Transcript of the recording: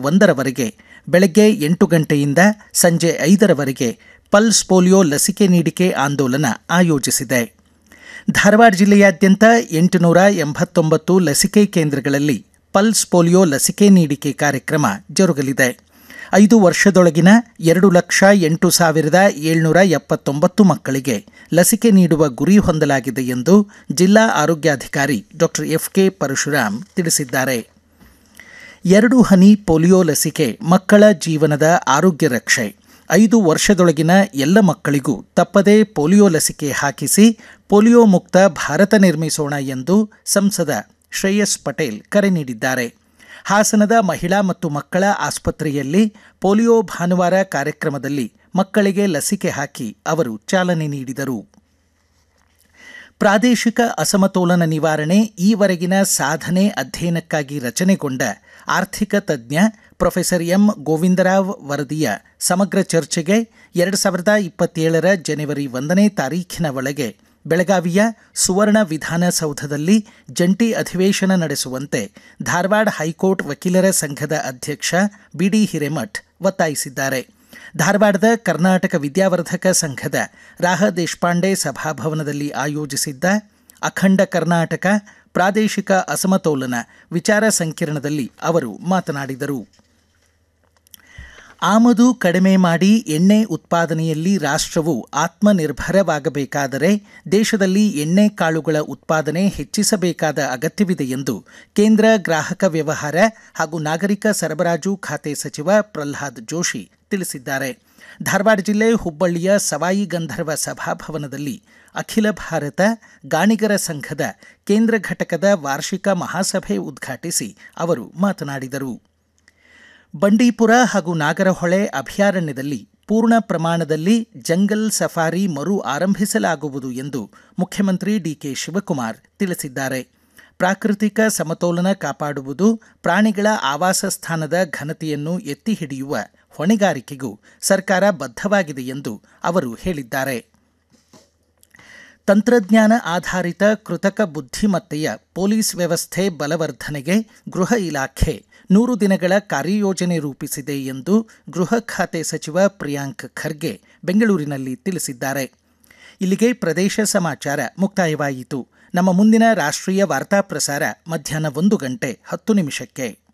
ಒಂದರವರೆಗೆ ಬೆಳಗ್ಗೆ ಎಂಟು ಗಂಟೆಯಿಂದ ಸಂಜೆ ಐದರವರೆಗೆ ಪಲ್ಸ್ ಪೋಲಿಯೋ ಲಸಿಕೆ ನೀಡಿಕೆ ಆಂದೋಲನ ಆಯೋಜಿಸಿದೆ ಧಾರವಾಡ ಜಿಲ್ಲೆಯಾದ್ಯಂತ ಎಂಟುನೂರ ಎಂಬತ್ತೊಂಬತ್ತು ಲಸಿಕೆ ಕೇಂದ್ರಗಳಲ್ಲಿ ಪಲ್ಸ್ ಪೋಲಿಯೋ ಲಸಿಕೆ ನೀಡಿಕೆ ಕಾರ್ಯಕ್ರಮ ಜರುಗಲಿದೆ ಐದು ವರ್ಷದೊಳಗಿನ ಎರಡು ಲಕ್ಷ ಎಂಟು ಸಾವಿರದ ಏಳ್ನೂರ ಎಪ್ಪತ್ತೊಂಬತ್ತು ಮಕ್ಕಳಿಗೆ ಲಸಿಕೆ ನೀಡುವ ಗುರಿ ಹೊಂದಲಾಗಿದೆ ಎಂದು ಜಿಲ್ಲಾ ಆರೋಗ್ಯಾಧಿಕಾರಿ ಡಾಕ್ಟರ್ ಎಫ್ ಕೆ ಪರಶುರಾಮ್ ತಿಳಿಸಿದ್ದಾರೆ ಎರಡು ಹನಿ ಪೋಲಿಯೋ ಲಸಿಕೆ ಮಕ್ಕಳ ಜೀವನದ ಆರೋಗ್ಯ ರಕ್ಷೆ ಐದು ವರ್ಷದೊಳಗಿನ ಎಲ್ಲ ಮಕ್ಕಳಿಗೂ ತಪ್ಪದೇ ಪೋಲಿಯೋ ಲಸಿಕೆ ಹಾಕಿಸಿ ಪೋಲಿಯೋ ಮುಕ್ತ ಭಾರತ ನಿರ್ಮಿಸೋಣ ಎಂದು ಸಂಸದ ಶ್ರೇಯಸ್ ಪಟೇಲ್ ಕರೆ ನೀಡಿದ್ದಾರೆ ಹಾಸನದ ಮಹಿಳಾ ಮತ್ತು ಮಕ್ಕಳ ಆಸ್ಪತ್ರೆಯಲ್ಲಿ ಪೋಲಿಯೋ ಭಾನುವಾರ ಕಾರ್ಯಕ್ರಮದಲ್ಲಿ ಮಕ್ಕಳಿಗೆ ಲಸಿಕೆ ಹಾಕಿ ಅವರು ಚಾಲನೆ ನೀಡಿದರು ಪ್ರಾದೇಶಿಕ ಅಸಮತೋಲನ ನಿವಾರಣೆ ಈವರೆಗಿನ ಸಾಧನೆ ಅಧ್ಯಯನಕ್ಕಾಗಿ ರಚನೆಗೊಂಡ ಆರ್ಥಿಕ ತಜ್ಞ ಪ್ರೊಫೆಸರ್ ಎಂ ಗೋವಿಂದರಾವ್ ವರದಿಯ ಸಮಗ್ರ ಚರ್ಚೆಗೆ ಎರಡು ಸಾವಿರದ ಇಪ್ಪತ್ತೇಳರ ಜನವರಿ ಒಂದನೇ ತಾರೀಖಿನ ಒಳಗೆ ಬೆಳಗಾವಿಯ ಸುವರ್ಣ ವಿಧಾನಸೌಧದಲ್ಲಿ ಜಂಟಿ ಅಧಿವೇಶನ ನಡೆಸುವಂತೆ ಧಾರವಾಡ ಹೈಕೋರ್ಟ್ ವಕೀಲರ ಸಂಘದ ಅಧ್ಯಕ್ಷ ಬಿಡಿ ಹಿರೇಮಠ್ ಒತ್ತಾಯಿಸಿದ್ದಾರೆ ಧಾರವಾಡದ ಕರ್ನಾಟಕ ವಿದ್ಯಾವರ್ಧಕ ಸಂಘದ ರಾಹ ದೇಶಪಾಂಡೆ ಸಭಾಭವನದಲ್ಲಿ ಆಯೋಜಿಸಿದ್ದ ಅಖಂಡ ಕರ್ನಾಟಕ ಪ್ರಾದೇಶಿಕ ಅಸಮತೋಲನ ವಿಚಾರ ಸಂಕಿರಣದಲ್ಲಿ ಅವರು ಮಾತನಾಡಿದರು ಆಮದು ಕಡಿಮೆ ಮಾಡಿ ಎಣ್ಣೆ ಉತ್ಪಾದನೆಯಲ್ಲಿ ರಾಷ್ಟ್ರವು ಆತ್ಮನಿರ್ಭರವಾಗಬೇಕಾದರೆ ದೇಶದಲ್ಲಿ ಎಣ್ಣೆ ಕಾಳುಗಳ ಉತ್ಪಾದನೆ ಹೆಚ್ಚಿಸಬೇಕಾದ ಅಗತ್ಯವಿದೆ ಎಂದು ಕೇಂದ್ರ ಗ್ರಾಹಕ ವ್ಯವಹಾರ ಹಾಗೂ ನಾಗರಿಕ ಸರಬರಾಜು ಖಾತೆ ಸಚಿವ ಪ್ರಹ್ಲಾದ್ ಜೋಶಿ ತಿಳಿಸಿದ್ದಾರೆ ಧಾರವಾಡ ಜಿಲ್ಲೆ ಹುಬ್ಬಳ್ಳಿಯ ಸವಾಯಿ ಗಂಧರ್ವ ಸಭಾಭವನದಲ್ಲಿ ಅಖಿಲ ಭಾರತ ಗಾಣಿಗರ ಸಂಘದ ಕೇಂದ್ರ ಘಟಕದ ವಾರ್ಷಿಕ ಮಹಾಸಭೆ ಉದ್ಘಾಟಿಸಿ ಅವರು ಮಾತನಾಡಿದರು ಬಂಡೀಪುರ ಹಾಗೂ ನಾಗರಹೊಳೆ ಅಭಯಾರಣ್ಯದಲ್ಲಿ ಪೂರ್ಣ ಪ್ರಮಾಣದಲ್ಲಿ ಜಂಗಲ್ ಸಫಾರಿ ಮರು ಆರಂಭಿಸಲಾಗುವುದು ಎಂದು ಮುಖ್ಯಮಂತ್ರಿ ಡಿಕೆ ಶಿವಕುಮಾರ್ ತಿಳಿಸಿದ್ದಾರೆ ಪ್ರಾಕೃತಿಕ ಸಮತೋಲನ ಕಾಪಾಡುವುದು ಪ್ರಾಣಿಗಳ ಆವಾಸ ಸ್ಥಾನದ ಘನತೆಯನ್ನು ಎತ್ತಿ ಹಿಡಿಯುವ ಹೊಣೆಗಾರಿಕೆಗೂ ಸರ್ಕಾರ ಬದ್ಧವಾಗಿದೆ ಎಂದು ಅವರು ಹೇಳಿದ್ದಾರೆ ತಂತ್ರಜ್ಞಾನ ಆಧಾರಿತ ಕೃತಕ ಬುದ್ಧಿಮತ್ತೆಯ ಪೊಲೀಸ್ ವ್ಯವಸ್ಥೆ ಬಲವರ್ಧನೆಗೆ ಗೃಹ ಇಲಾಖೆ ನೂರು ದಿನಗಳ ಕಾರ್ಯಯೋಜನೆ ರೂಪಿಸಿದೆ ಎಂದು ಗೃಹ ಖಾತೆ ಸಚಿವ ಪ್ರಿಯಾಂಕ್ ಖರ್ಗೆ ಬೆಂಗಳೂರಿನಲ್ಲಿ ತಿಳಿಸಿದ್ದಾರೆ ಇಲ್ಲಿಗೆ ಪ್ರದೇಶ ಸಮಾಚಾರ ಮುಕ್ತಾಯವಾಯಿತು ನಮ್ಮ ಮುಂದಿನ ರಾಷ್ಟ್ರೀಯ ವಾರ್ತಾ ಪ್ರಸಾರ ಮಧ್ಯಾಹ್ನ ಒಂದು ಗಂಟೆ ಹತ್ತು ನಿಮಿಷಕ್ಕೆ